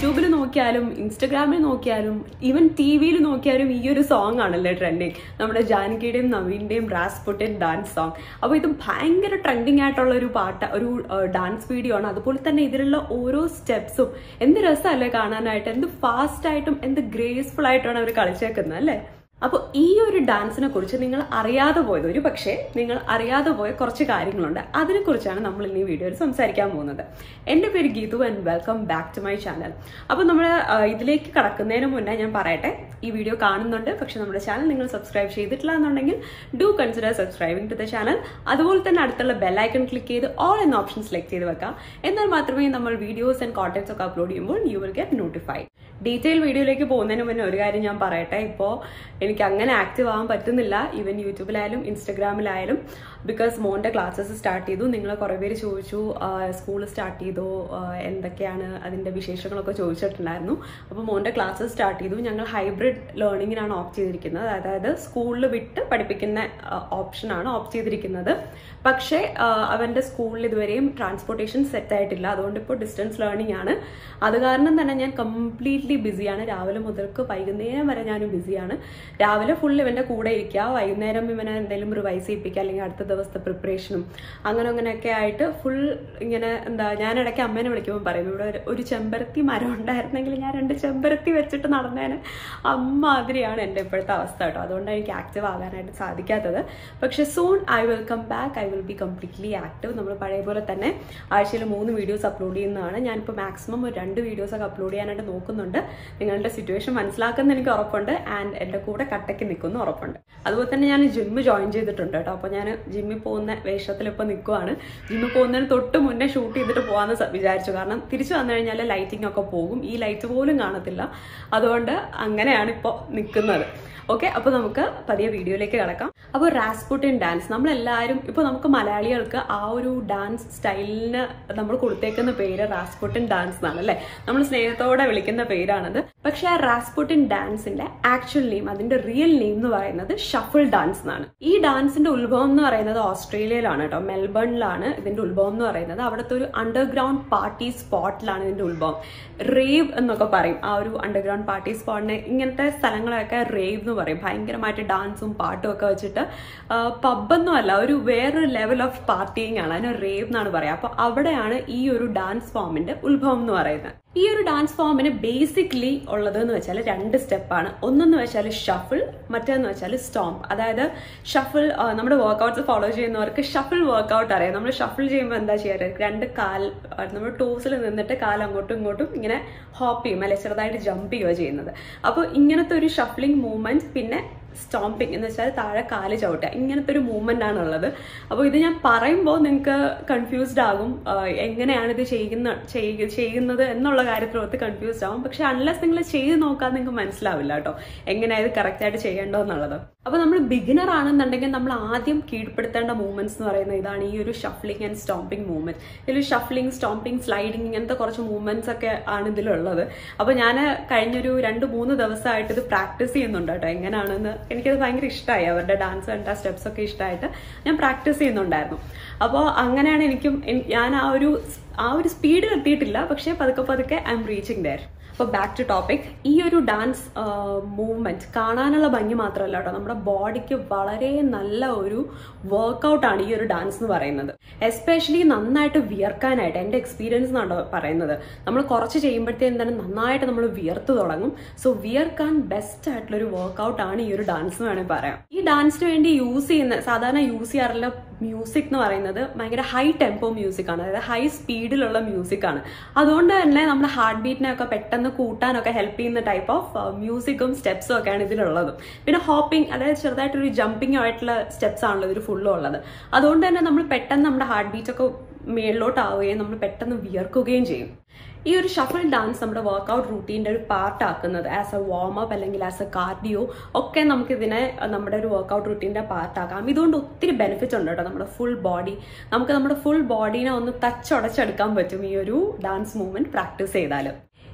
യൂട്യൂബിൽ നോക്കിയാലും ഇൻസ്റ്റഗ്രാമിൽ നോക്കിയാലും ഈവൻ ടി വിയിൽ നോക്കിയാലും ഈ ഒരു സോങ് ആണല്ലേ ട്രെൻഡിങ് നമ്മുടെ ജാനകിയുടെയും നവീന്റെയും റാസ്പുട്ടിൻ ഡാൻസ് സോങ് അപ്പോൾ ഇത് ഭയങ്കര ട്രെൻഡിങ് ആയിട്ടുള്ള ഒരു പാട്ട് ഒരു ഡാൻസ് വീഡിയോ ആണ് അതുപോലെ തന്നെ ഇതിലുള്ള ഓരോ സ്റ്റെപ്സും എന്ത് രസമല്ലേ കാണാനായിട്ട് എന്ത് ഫാസ്റ്റ് ആയിട്ടും എന്ത് ഗ്രേസ്ഫുൾ ആയിട്ടാണ് അവർ കളിച്ചേക്കുന്നത് അല്ലേ അപ്പോൾ ഈ ഒരു ഡാൻസിനെ കുറിച്ച് നിങ്ങൾ അറിയാതെ പോയത് ഒരു പക്ഷേ നിങ്ങൾ അറിയാതെ പോയ കുറച്ച് കാര്യങ്ങളുണ്ട് അതിനെക്കുറിച്ചാണ് നമ്മൾ ഇന്ന് ഈ വീഡിയോയിൽ സംസാരിക്കാൻ പോകുന്നത് എൻ്റെ പേര് Geethu and welcome back to my channel അപ്പോൾ നമ്മൾ ഇതിലേക്ക് കടക്കുന്നതിന് മുന്നേ ഞാൻ പറയട്ടെ ഈ വീഡിയോ കാണുന്നുണ്ട് പക്ഷെ നമ്മുടെ ചാനൽ നിങ്ങൾ സബ്സ്ക്രൈബ് ചെയ്തിട്ടില്ല എന്നുണ്ടെങ്കിൽ do consider subscribing to the channel അതുപോലെ തന്നെ അടുത്തുള്ള ബെല്ലൈക്കൺ ക്ലിക്ക് ചെയ്ത് ഓൾ എന്ന ഓപ്ഷൻ സെലക്ട് ചെയ്ത് വെക്കാം എന്നാൽ മാത്രമേ നമ്മൾ വീഡിയോസ് ആൻഡ് കോണ്ടന്റ്സ് ഒക്കെ അപ്ലോഡ് ചെയ്യുമ്പോൾ you will get notified detail വീഡിയോയിലേക്ക് പോകുന്നതിന് മുന്നേ ഒരു കാര്യം ഞാൻ പറയട്ടെ ഇപ്പോൾ എനിക്ക് അങ്ങനെ ആക്റ്റീവ് ആവാൻ പറ്റുന്നില്ല ഈവൻ യൂട്യൂബിലായാലും ഇൻസ്റ്റഗ്രാമിലായാലും ബിക്കോസ് മോൻ്റെ ക്ലാസ്സസ് സ്റ്റാർട്ട് ചെയ്തു നിങ്ങൾ കുറേ പേര് ചോദിച്ചു സ്കൂൾ സ്റ്റാർട്ട് ചെയ്തു എന്തൊക്കെയാണ് അതിൻ്റെ വിശേഷങ്ങളൊക്കെ ചോദിച്ചിട്ടുണ്ടായിരുന്നു അപ്പോൾ മോൻ്റെ ക്ലാസ്സസ് സ്റ്റാർട്ട് ചെയ്തു ഞങ്ങൾ ഹൈബ്രിഡ് ലേണിങ്ങിനാണ് ഓപ്റ്റ് ചെയ്തിരിക്കുന്നത് അതായത് സ്കൂളിൽ വിട്ട് പഠിപ്പിക്കുന്ന ഓപ്ഷനാണ് ഓപ്റ്റ് ചെയ്തിരിക്കുന്നത് പക്ഷേ അവൻ്റെ സ്കൂളിൽ ഇതുവരെയും ട്രാൻസ്പോർട്ടേഷൻ സെറ്റ് ആയിട്ടില്ല അതുകൊണ്ട് ഇപ്പോൾ ഡിസ്റ്റൻസ് ലേണിംഗ് ആണ് അത് കാരണം തന്നെ ഞാൻ കംപ്ലീറ്റ്ലി ബിസിയാണ് രാവിലെ മുതൽക്ക് വൈകുന്നേരം വരെ ഞാനും ബിസിയാണ് രാവിലെ ഫുൾ ഇവൻ്റെ കൂടെ ഇരിക്കുക വൈകുന്നേരം ഇവനെ എന്തെങ്കിലും റിവൈസ് ചെയ്യിപ്പിക്കുക അല്ലെങ്കിൽ അടുത്ത ദിവസത്തെ പ്രിപ്പറേഷനും അങ്ങനെ അങ്ങനെയൊക്കെ ആയിട്ട് ഫുൾ ഇങ്ങനെ എന്താ ഞാൻ ഇടയ്ക്ക് അമ്മേനെ വിളിക്കുമ്പോൾ പറയും ഇവിടെ ഒരു ചെമ്പരത്തി മരം ഉണ്ടായിരുന്നെങ്കിൽ ഞാൻ രണ്ട് ചെമ്പരത്തി വെച്ചിട്ട് നടന്നേനെ അമ്മാതിരിയാണ് എൻ്റെ ഇപ്പോഴത്തെ അവസ്ഥ കേട്ടോ അതുകൊണ്ടാണ് എനിക്ക് ആക്റ്റീവ് ആകാനായിട്ട് സാധിക്കാത്തത് പക്ഷെ soon I will come back I will be completely active നമ്മൾ പഴയ പോലെ തന്നെ ആഴ്ചയിൽ മൂന്ന് വീഡിയോസ് അപ്ലോഡ് ചെയ്യുന്നതാണ് ഞാനിപ്പോൾ മാക്സിമം ഒരു രണ്ട് വീഡിയോസ് ഒക്കെ അപ്ലോഡ് ചെയ്യാനായിട്ട് നോക്കുന്നുണ്ട് നിങ്ങളുടെ സിറ്റുവേഷൻ മനസ്സിലാക്കുന്ന എനിക്ക് ഉറപ്പുണ്ട് ആൻഡ് എൻ്റെ കൂടെ കട്ടയ്ക്ക് നിൽക്കുന്ന ഉറപ്പുണ്ട് അതുപോലെ തന്നെ ഞാൻ ജിമ്മ് ജോയിൻ ചെയ്തിട്ടുണ്ട് കേട്ടോ അപ്പോൾ ഞാൻ ജിമ്മിൽ പോകുന്ന വേഷത്തിൽ ഇപ്പോൾ നിൽക്കുവാണ് ജിമ്മിൽ പോകുന്നതിന് തൊട്ട് മുന്നേ ഷൂട്ട് ചെയ്തിട്ട് പോകാമെന്ന് വിചാരിച്ചു കാരണം തിരിച്ചു വന്നു കഴിഞ്ഞാൽ ലൈറ്റിംഗ് ഒക്കെ പോകും ഈ ലൈറ്റ് പോലും കാണത്തില്ല അതുകൊണ്ട് അങ്ങനെയാണ് ഇപ്പോൾ നിൽക്കുന്നത് ഓക്കെ അപ്പോൾ നമുക്ക് പതിയെ വീഡിയോയിലേക്ക് കിടക്കാം അപ്പോൾ റാസ്പുട്ടിൻ ഡാൻസ് നമ്മളെല്ലാവരും ഇപ്പോൾ നമുക്ക് മലയാളികൾക്ക് ആ ഒരു ഡാൻസ് സ്റ്റൈലിന് നമ്മൾ കൊടുത്തേക്കുന്ന പേര് റാസ്പുട്ടിൻ ഡാൻസ് എന്നാണ് അല്ലേ നമ്മൾ സ്നേഹത്തോടെ വിളിക്കുന്ന പേരാണത് പക്ഷെ ആ റാസ്പുട്ടിൻ ഡാൻസിന്റെ ആക്ച്വൽ നെയിം അതിന്റെ റിയൽ നെയിം എന്ന് പറയുന്നത് ഷഫിൾ ഡാൻസ് എന്നാണ് ഈ ഡാൻസിന്റെ ഉത്ഭവം എന്ന് പറയുന്നത് ഓസ്ട്രേലിയയിലാണ് കേട്ടോ മെൽബണിലാണ് ഇതിന്റെ ഉത്ഭവം എന്ന് പറയുന്നത് അവിടുത്തെ ഒരു അണ്ടർഗ്രൗണ്ട് പാർട്ടി സ്പോട്ടിലാണ് ഇതിന്റെ ഉത്ഭവം റേവ് എന്നൊക്കെ പറയും ആ ഒരു അണ്ടർഗ്രൗണ്ട് പാർട്ടി സ്പോട്ടിനെ ഇങ്ങനത്തെ സ്ഥലങ്ങളൊക്കെ റേവ് എന്ന് പറയും ഭയങ്കരമായിട്ട് ഡാൻസും പാട്ടും ഒക്കെ വെച്ചിട്ട് പബ്ബൊന്നും അല്ല ഒരു വേറൊരു ലെവൽ ഓഫ് പാർട്ടിയിങ് ആണ് അതിന് റേവ് എന്നാണ് പറയുക അപ്പൊ അവിടെയാണ് ഈ ഒരു ഡാൻസ് ഫോമിന്റെ ഉത്ഭവം എന്ന് പറയുന്നത് ഈ ഒരു ഡാൻസ് ഫോമിന് ബേസിക്കലി ഉള്ളത് എന്ന് വെച്ചാൽ രണ്ട് സ്റ്റെപ്പാണ് ഒന്നെന്ന് വെച്ചാൽ ഷഫിൾ മറ്റേന്ന് വെച്ചാൽ സ്റ്റോംപ് അതായത് ഷഫിൾ നമ്മുടെ വർക്കൗട്ട്സ് ഫോളോ ചെയ്യുന്നവർക്ക് ഷഫിൾ വർക്കൗട്ട് അറിയാം നമ്മൾ ഷഫിൾ ചെയ്യുമ്പോൾ എന്താ ചെയ്യാറ് രണ്ട് കാൽ നമ്മൾ ടോസിൽ നിന്നിട്ട് കാൽ അങ്ങോട്ടും ഇങ്ങോട്ടും ഇങ്ങനെ ഹോപ്പ് ചെയ്യും അല്ലെ ചെറുതായിട്ട് ജമ്പ് ചെയ്യുക ചെയ്യുന്നത് അപ്പോൾ ഇങ്ങനത്തെ ഒരു ഷഫ്ലിംഗ് മൂവ്മെന്റ് പിന്നെ സ്റ്റോംപിങ് എന്ന് വെച്ചാൽ താഴെ കാല് ചവിട്ടുക ഇങ്ങനത്തെ ഒരു മൂവ്മെന്റ് ആണ് ഉള്ളത് അപ്പോൾ ഇത് ഞാൻ പറയുമ്പോൾ നിങ്ങൾക്ക് കൺഫ്യൂസ്ഡ് ആകും എങ്ങനെയാണ് ഇത് ചെയ്യുന്ന ചെയ്യുന്നത് എന്നുള്ള കാര്യത്തിലോട്ട് കൺഫ്യൂസ്ഡ് ആകും പക്ഷെ അൺലെസ് നിങ്ങൾ ചെയ്ത് നോക്കാൻ നിങ്ങൾക്ക് മനസ്സിലാവില്ല കേട്ടോ എങ്ങനെയാണ് ഇത് കറക്റ്റായിട്ട് ചെയ്യേണ്ടതെന്നുള്ളത് അപ്പോൾ നമ്മൾ ബിഗിനർ ആണെന്നുണ്ടെങ്കിൽ നമ്മൾ ആദ്യം കീഴ്പ്പെടുത്തേണ്ട മൂവ്മെന്റ്സ് എന്ന് പറയുന്നത് ഇതാണ് ഈ ഒരു ഷഫ്ലിംഗ് ആൻഡ് സ്റ്റോംപിംഗ് മൂവ്മെന്റ് ഇതിൽ ഷഫ്ലിംഗ് സ്റ്റോംപിംഗ് സ്ലൈഡിങ് ഇങ്ങനത്തെ കുറച്ച് മൂവ്മെന്റ്സ് ഒക്കെ ആണ് ഇതിലുള്ളത് അപ്പോൾ ഞാൻ കഴിഞ്ഞൊരു രണ്ട് മൂന്ന് ദിവസമായിട്ട് ഇത് പ്രാക്ടീസ് ചെയ്യുന്നുണ്ട് കേട്ടോ എങ്ങനെയാണെന്ന് എനിക്കത് ഭയങ്കര ഇഷ്ടമായി അവരുടെ ഡാൻസ് കണ്ട സ്റ്റെപ്സ് ഒക്കെ ഇഷ്ടമായിട്ട് ഞാൻ പ്രാക്ടീസ് ചെയ്യുന്നുണ്ടായിരുന്നു അപ്പോൾ അങ്ങനെയാണ് എനിക്കും ഞാൻ ആ ഒരു ആ ഒരു സ്പീഡിൽ എത്തിയിട്ടില്ല പക്ഷേ പതുക്കെ പതുക്കെ ഐ എം റീച്ചിങ് ദയർ അപ്പോൾ ബാക്ക് ടു ടോപ്പിക് ഈ ഒരു ഡാൻസ് മൂവ്മെന്റ് കാണാനുള്ള ഭംഗി മാത്രമല്ല കേട്ടോ നമ്മുടെ ബോഡിക്ക് വളരെ നല്ല ഒരു വർക്കൗട്ടാണ് ഈ ഒരു ഡാൻസ് എന്ന് പറയുന്നത് എസ്പെഷ്യലി നന്നായിട്ട് വിയർക്കാനായിട്ട് എൻ്റെ എക്സ്പീരിയൻസ് എന്നാണ് പറയുന്നത് നമ്മൾ കുറച്ച് ചെയ്യുമ്പോഴത്തേക്കും തന്നെ നന്നായിട്ട് നമ്മൾ വിയർത്ത് തുടങ്ങും സോ വിയർക്കാൻ ബെസ്റ്റ് ആയിട്ടുള്ള ഒരു വർക്കൗട്ടാണ് ഈ ഒരു ഡാൻസ് എന്ന് വേണമെങ്കിൽ പറയാം ഈ ഡാൻസിന് വേണ്ടി യൂസ് ചെയ്യുന്ന സാധാരണ യൂസ് ചെയ്യാറുള്ള മ്യൂസിക് എന്ന് പറയുന്നത് ഭയങ്കര ഹൈ ടെമ്പോ മ്യൂസിക് ആണ് അതായത് ഹൈ സ്പീഡിലുള്ള മ്യൂസിക് ആണ് അതുകൊണ്ട് തന്നെ നമ്മുടെ ഹാർട്ട് ബീറ്റിനെയൊക്കെ പെട്ടെന്ന് കൂട്ടാനൊക്കെ ഹെൽപ്പ് ചെയ്യുന്ന ടൈപ്പ് ഓഫ് മ്യൂസിക്കും സ്റ്റെപ്സും ഒക്കെയാണ് ഇതിലുള്ളത് പിന്നെ ഹോപ്പിംഗ് അതായത് ചെറുതായിട്ടൊരു ജമ്പിങ് ആയിട്ടുള്ള സ്റ്റെപ്സ് ആണല്ലോ ഇതിൽ ഫുള്ളും ഉള്ളത് അതുകൊണ്ട് തന്നെ നമ്മൾ പെട്ടെന്ന് നമ്മുടെ ഹാർട്ട് ബീറ്റ് ഒക്കെ മേളിലോട്ടാവുകയും നമ്മൾ പെട്ടെന്ന് വിയർക്കുകയും ചെയ്യും ഈ ഒരു ഷഫിൾ ഡാൻസ് നമ്മുടെ വർക്കൗട്ട് റൂട്ടീൻ്റെ ഒരു പാർട്ട് ആക്കുന്നത് ആസ് എ വാം അപ്പ് അല്ലെങ്കിൽ ആസ് എ കാർഡിയോ ഒക്കെ നമുക്ക് ഇതിനെ നമ്മുടെ ഒരു വർക്കൗട്ട് റൂട്ടീൻ്റെ പാർട്ട് ആക്കാം ഇതുകൊണ്ട് ഒത്തിരി ബെനിഫിറ്റ്സ് ഉണ്ട് കേട്ടോ നമ്മുടെ ഫുൾ ബോഡി നമുക്ക് നമ്മുടെ ഫുൾ ബോഡീനെ ഒന്ന് ടച്ച് ഉടച്ചെടുക്കാൻ പറ്റും ഈ ഒരു ഡാൻസ് മൂവ്മെന്റ് പ്രാക്ടീസ് ചെയ്താൽ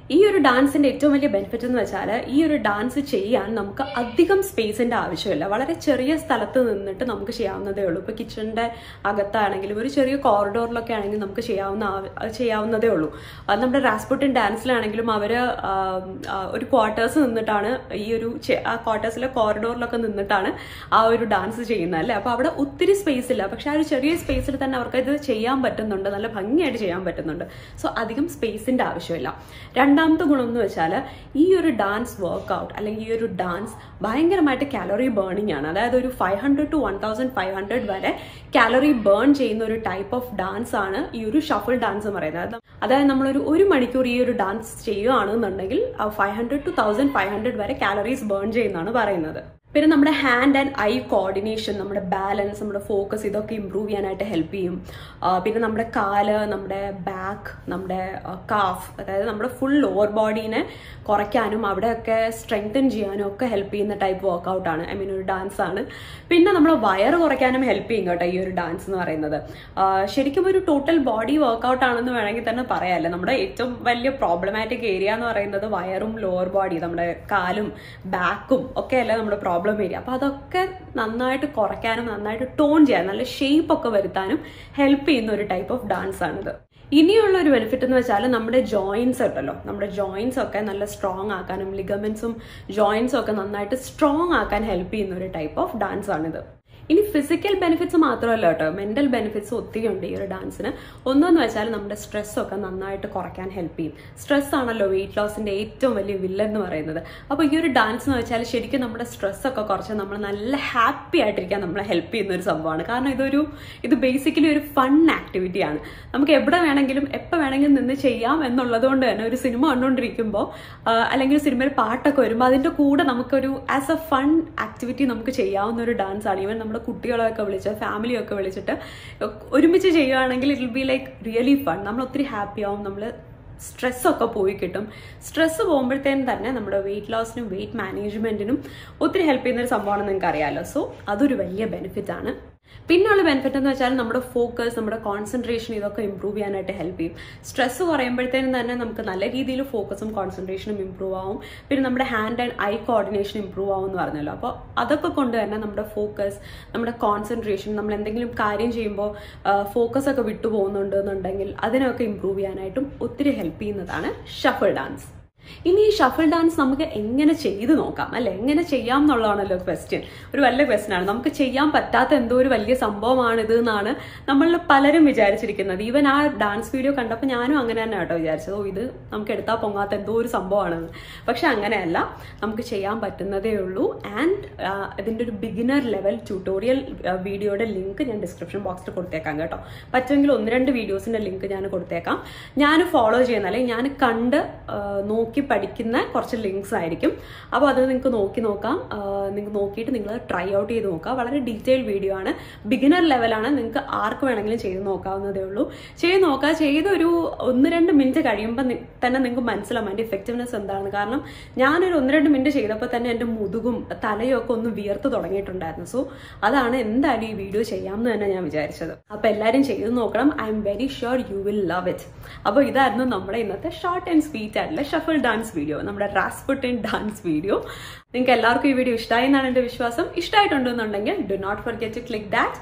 ഈ ഒരു ഡാൻസിന്റെ ഏറ്റവും വലിയ ബെനിഫിറ്റ് എന്ന് വെച്ചാൽ ഈ ഒരു ഡാൻസ് ചെയ്യാൻ നമുക്ക് അധികം സ്പേസിന്റെ ആവശ്യമില്ല വളരെ ചെറിയ സ്ഥലത്ത് നിന്നിട്ട് നമുക്ക് ചെയ്യാവുന്നതേ ഉള്ളൂ ഇപ്പൊ കിച്ചണിന്റെ അകത്താണെങ്കിലും ഒരു ചെറിയ കോറിഡോറിലൊക്കെ ആണെങ്കിൽ നമുക്ക് ചെയ്യാവുന്ന ആവ- ചെയ്യാവുന്നതേ ഉള്ളൂ അത് നമ്മുടെ റാസ്പുട്ടിൻ ഡാൻസിലാണെങ്കിലും അവര് ആം, ആ, ഒരു ക്വാർട്ടേഴ്സ് നിന്നിട്ടാണ് ഈ ഒരു ചെ- ആ ക്വാർട്ടേഴ്സിലെ കോറിഡോറിലൊക്കെ നിന്നിട്ടാണ് ആ ഒരു ഡാൻസ് ചെയ്യുന്നത് അല്ലേ അപ്പൊ അവിടെ ഒത്തിരി സ്പേസ് ഇല്ല പക്ഷെ ആ ഒരു ചെറിയ സ്പേസിൽ തന്നെ അവർക്ക് ഇത് ചെയ്യാൻ പറ്റുന്നുണ്ട് നല്ല ഭംഗിയായിട്ട് ചെയ്യാൻ പറ്റുന്നുണ്ട് സോ അധികം സ്പേസിന്റെ ആവശ്യമില്ല രണ്ടാമത്തെ ഗുണം എന്ന് വെച്ചാൽ ഈ ഒരു ഡാൻസ് വർക്ക്ഔട്ട് അല്ലെങ്കിൽ ഈ ഒരു ഡാൻസ് ഭയങ്കരമായിട്ട് കാലറി ബേണിംഗ് ആണ് അതായത് ഒരു five hundred to one thousand five hundred വരെ കാലറി ബേൺ ചെയ്യുന്ന ഒരു ടൈപ്പ് ഓഫ് ഡാൻസ് ആണ് ഈ ഒരു ഷഫിൾ ഡാൻസ് എന്ന് പറയുന്നത് അത് അതായത് നമ്മളൊരു ഒരു മണിക്കൂർ ഈ ഒരു ഡാൻസ് ചെയ്യുകയാണെന്നുണ്ടെങ്കിൽ five hundred to thousand five hundred വരെ കാലറീസ് ബേൺ ചെയ്യുന്നതാണ് പറയുന്നത് പിന്നെ നമ്മുടെ ഹാൻഡ് ആൻഡ് ഐ കോർഡിനേഷൻ നമ്മുടെ ബാലൻസ് നമ്മുടെ ഫോക്കസ് ഇതൊക്കെ ഇമ്പ്രൂവ് ചെയ്യാനായിട്ട് ഹെൽപ്പ് ചെയ്യും ആ, പിന്നെ നമ്മുടെ കാല് നമ്മുടെ ബാക്ക് നമ്മുടെ കാഫ് അതായത് നമ്മുടെ ഫുൾ ലോവർ ബോഡീനെ കുറയ്ക്കാനും അവിടെയൊക്കെ സ്ട്രെങ്തൻ ചെയ്യാനും ഒക്കെ ഹെൽപ്പ് ചെയ്യുന്ന ടൈപ്പ് വർക്കൗട്ടാണ് ഐ മീൻ ഒരു ഡാൻസ് ആണ് പിന്നെ നമ്മുടെ വയറ് കുറയ്ക്കാനും ഹെൽപ്പ് ചെയ്യും കേട്ടോ ഈ ഒരു ഡാൻസ് എന്ന് പറയുന്നത് ആ, ശരിക്കും ഒരു ടോട്ടൽ ബോഡി വർക്കൗട്ട് ആണെന്ന് വേണമെങ്കിൽ തന്നെ പറയാമല്ലേ നമ്മുടെ ഏറ്റവും വലിയ പ്രോബ്ലമാറ്റിക് ഏരിയ എന്ന് പറയുന്നത് വയറും ലോവർ ബോഡി നമ്മുടെ കാലും ബാക്കും ഒക്കെ അല്ലേ നമ്മുടെ പ്രോബ്ലം ഏരിയ അപ്പൊ അതൊക്കെ നന്നായിട്ട് കുറയ്ക്കാനും നന്നായിട്ട് ടോൺ ചെയ്യാൻ നല്ല ഷേപ്പ് ഒക്കെ വരുത്താനും ഹെൽപ്പ് ചെയ്യുന്ന ഒരു ടൈപ്പ് ഓഫ് ഡാൻസ് ആണിത് ഇനിയുള്ള ഒരു ബെനിഫിറ്റ് എന്ന് വെച്ചാൽ നമ്മുടെ ജോയിൻസ് ഉണ്ടല്ലോ നമ്മുടെ ജോയിൻസ് ഒക്കെ നല്ല സ്ട്രോങ് ആക്കാനും ലിഗമെന്റ്സും ജോയിൻസും ഒക്കെ നന്നായിട്ട് സ്ട്രോങ് ആക്കാൻ ഹെൽപ്പ് ചെയ്യുന്ന ഒരു ടൈപ്പ് ഓഫ് ഡാൻസ് ആണിത് ഇനി ഫിസിക്കൽ ബെനിഫിറ്റ്സ് മാത്രമല്ല കേട്ടോ മെന്റൽ ബെനിഫിറ്റ്സ് ഒത്തിരി ഉണ്ട് ഈ ഒരു ഡാൻസിന് ഒന്നെന്ന് വെച്ചാൽ നമ്മുടെ സ്ട്രെസ് ഒക്കെ നന്നായിട്ട് കുറയ്ക്കാൻ ഹെൽപ്പ് ചെയ്യും സ്ട്രെസ് ആണല്ലോ വെയിറ്റ് ലോസിന്റെ ഏറ്റവും വലിയ വില്ലൻ എന്ന് പറയുന്നത് അപ്പോൾ ഈ ഒരു ഡാൻസ് എന്ന് വെച്ചാൽ ശരിക്കും നമ്മുടെ സ്ട്രെസ് ഒക്കെ കുറച്ച് നമ്മൾ നല്ല ഹാപ്പി ആയിട്ടിരിക്കാൻ നമ്മളെ ഹെൽപ്പ് ചെയ്യുന്ന ഒരു സംഭവമാണ് കാരണം ഇതൊരു ഇത് ബേസിക്കലി ഒരു ഫൺ ആക്ടിവിറ്റിയാണ് നമുക്ക് എവിടെ വേണമെങ്കിലും എപ്പോൾ വേണമെങ്കിലും നിന്ന് ചെയ്യാം എന്നുള്ളത് കൊണ്ട് തന്നെ ഒരു സിനിമ കണ്ടുകൊണ്ടിരിക്കുമ്പോൾ അല്ലെങ്കിൽ സിനിമയിൽ പാട്ടൊക്കെ വരുമ്പോൾ അതിന്റെ കൂടെ നമുക്കൊരു ആസ് എ ഫൺ ആക്ടിവിറ്റി നമുക്ക് ചെയ്യാവുന്ന ഒരു ഡാൻസ് ആണ് ഈവൻ നമ്മുടെ കുട്ടികളെയൊക്കെ വിളിച്ച് ഫാമിലിയൊക്കെ വിളിച്ചിട്ട് ഒരുമിച്ച് ചെയ്യുകയാണെങ്കിൽ it will be like really fun നമ്മൾ ഒത്തിരി ഹാപ്പി ആവും നമ്മൾ സ്ട്രെസ് ഒക്കെ പോയി കിട്ടും സ്ട്രെസ് പോകുമ്പോഴത്തേനും തന്നെ നമ്മുടെ വെയിറ്റ് ലോസിനും വെയിറ്റ് മാനേജ്മെന്റിനും ഒത്തിരി ഹെൽപ്പ് ചെയ്യുന്ന ഒരു സംഭവമാണെന്ന് നിങ്ങൾക്ക് അറിയാമല്ലോ സോ അതൊരു വലിയ ബെനിഫിറ്റ് ആണ് പിന്നെയുള്ള ബെനിഫിറ്റ് എന്ന് വെച്ചാൽ നമ്മുടെ ഫോക്കസ് നമ്മുടെ കോൺസെൻട്രേഷൻ ഇതൊക്കെ ഇമ്പ്രൂവ് ചെയ്യാനായിട്ട് ഹെൽപ്പ് ചെയ്യും സ്ട്രെസ് കുറയുമ്പോഴത്തേനും തന്നെ നമുക്ക് നല്ല രീതിയിൽ ഫോക്കസും കോൺസെൻട്രേഷനും ഇമ്പ്രൂവ് ആവും പിന്നെ നമ്മുടെ hand and eye coordination improve ആവും എന്ന് പറഞ്ഞല്ലോ അപ്പോൾ അതൊക്കെ കൊണ്ട് തന്നെ നമ്മുടെ ഫോക്കസ് നമ്മുടെ കോൺസെൻട്രേഷൻ നമ്മൾ എന്തെങ്കിലും കാര്യം ചെയ്യുമ്പോൾ ഫോക്കസ് ഒക്കെ വിട്ടു പോകുന്നുണ്ട് എന്നുണ്ടെങ്കിൽ അതിനൊക്കെ ഇമ്പ്രൂവ് ചെയ്യാനായിട്ടും ഒത്തിരി ഹെൽപ്പ് ചെയ്യുന്നതാണ് ഷഫിൾ ഡാൻസ് ഇനി ഈ ഷഫിൾ ഡാൻസ് നമുക്ക് എങ്ങനെ ചെയ്തു നോക്കാം അല്ലെ എങ്ങനെ ചെയ്യാം എന്നുള്ളതാണല്ലോ ക്വസ്റ്റ്യൻ ഒരു വലിയ ക്വസ്റ്റ്യൻ ആണ് നമുക്ക് ചെയ്യാൻ പറ്റാത്ത എന്തോ ഒരു വലിയ സംഭവമാണിത് എന്നാണ് നമ്മളിൽ പലരും വിചാരിച്ചിരിക്കുന്നത് ഈവൻ ആ ഡാൻസ് വീഡിയോ കണ്ടപ്പോൾ ഞാനും അങ്ങനെ തന്നെ കേട്ടോ വിചാരിച്ചത് ഓ ഇത് നമുക്ക് എടുത്താൽ പൊങ്ങാത്ത എന്തോ ഒരു സംഭവമാണെന്ന് പക്ഷെ അങ്ങനെയല്ല നമുക്ക് ചെയ്യാൻ പറ്റുന്നതേ ഉള്ളൂ ആൻഡ് ഇതിന്റെ ഒരു ബിഗിനർ ലെവൽ ട്യൂട്ടോറിയൽ വീഡിയോയുടെ ലിങ്ക് ഞാൻ ഡിസ്ക്രിപ്ഷൻ ബോക്സിൽ കൊടുത്തേക്കാം കേട്ടോ പറ്റുമെങ്കിൽ ഒന്ന് രണ്ട് വീഡിയോസിന്റെ ലിങ്ക് ഞാൻ കൊടുത്തേക്കാം ഞാൻ ഫോളോ ചെയ്യുന്ന അല്ലെങ്കിൽ ഞാൻ കണ്ട് ആ, നോക്കി പഠിക്കുന്ന കുറച്ച് ലിങ്ക്സ് ആയിരിക്കും അപ്പോൾ അത് നിങ്ങൾക്ക് നോക്കി നോക്കാം നിങ്ങൾക്ക് നോക്കിയിട്ട് നിങ്ങൾ ട്രൈ ഔട്ട് ചെയ്ത് നോക്കാം വളരെ ഡീറ്റെയിൽ വീഡിയോ ആണ് ബിഗിനർ ലെവലാണ് നിങ്ങൾക്ക് ആർക്ക് വേണമെങ്കിലും ചെയ്ത് നോക്കാവുന്നതേ ഉള്ളൂ ചെയ്ത് നോക്കുക ചെയ്തൊരു ഒന്ന് രണ്ട് മിനിറ്റ് കഴിയുമ്പോൾ നി- തന്നെ നിങ്ങൾക്ക് മനസ്സിലാവും അതിന്റെ ഇഫക്റ്റീവ്നെസ് എന്താണെന്ന് കാരണം ഞാനൊരു ഒന്ന് രണ്ട് മിനിറ്റ് ചെയ്തപ്പോൾ തന്നെ എൻ്റെ മുതുകും തലയും ഒക്കെ ഒന്ന് വിയർത്ത് തുടങ്ങിയിട്ടുണ്ടായിരുന്നു സോ അതാണ് എന്തായാലും ഈ വീഡിയോ ചെയ്യാമെന്ന് തന്നെ ഞാൻ വിചാരിച്ചത് അപ്പോൾ എല്ലാവരും ചെയ്ത് നോക്കണം I'm very sure you will love it അപ്പോൾ ഇതായിരുന്നു നമ്മുടെ ഇന്നത്തെ ഷോർട്ട് ആൻഡ് സ്വീറ്റ് ആയിട്ടുള്ള ഷഫിൾ ഡാൻസ് വീഡിയോ നമ്മുടെ റാസ്പുട്ടിൻ ഡാൻസ് വീഡിയോ നിങ്ങൾക്ക് എല്ലാവർക്കും ഈ വീഡിയോ ഇഷ്ടമായി എന്നാണ് എൻ്റെ വിശ്വാസം ഇഷ്ടമായിട്ടുണ്ടെന്നുണ്ടെങ്കിൽ do not forget to click that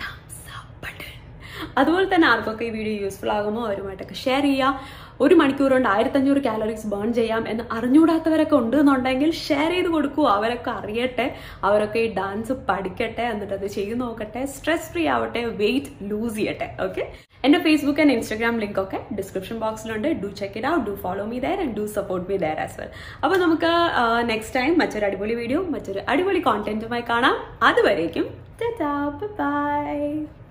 button അതുപോലെ തന്നെ ആർക്കൊക്കെ ഈ വീഡിയോ യൂസ്ഫുൾ ആകുമോ അവരുമായിട്ടൊക്കെ ഷെയർ ചെയ്യുക ഒരു മണിക്കൂർ കൊണ്ട് ആയിരത്തഞ്ഞൂറ് കാലറീസ് ബേൺ ചെയ്യാം എന്ന് അറിഞ്ഞുകൂടാത്തവരൊക്കെ ഉണ്ട് എന്നുണ്ടെങ്കിൽ ഷെയർ ചെയ്ത് കൊടുക്കൂ അവരൊക്കെ അറിയട്ടെ അവരൊക്കെ ഈ ഡാൻസ് പഠിക്കട്ടെ എന്നിട്ട് അത് ചെയ്തു നോക്കട്ടെ സ്ട്രെസ് ഫ്രീ ആവട്ടെ വെയിറ്റ് ലൂസ് ചെയ്യട്ടെ ഓക്കെ എന്റെ ഫേസ്ബുക്ക് ആൻഡ് ഇൻസ്റ്റാഗ്രാം ലിങ്ക് ഒക്കെ ഡിസ്ക്രിപ്ഷൻ ബോക്സിലുണ്ട് do check it out do follow me there and do support me there as well അപ്പോൾ നമുക്ക് നെക്സ്റ്റ് ടൈം മറ്റൊരു അടിപൊളി വീഡിയോ മറ്റൊരു അടിപൊളി കോണ്ടന്റുമായി കാണാം അതുവരേക്കും ബൈ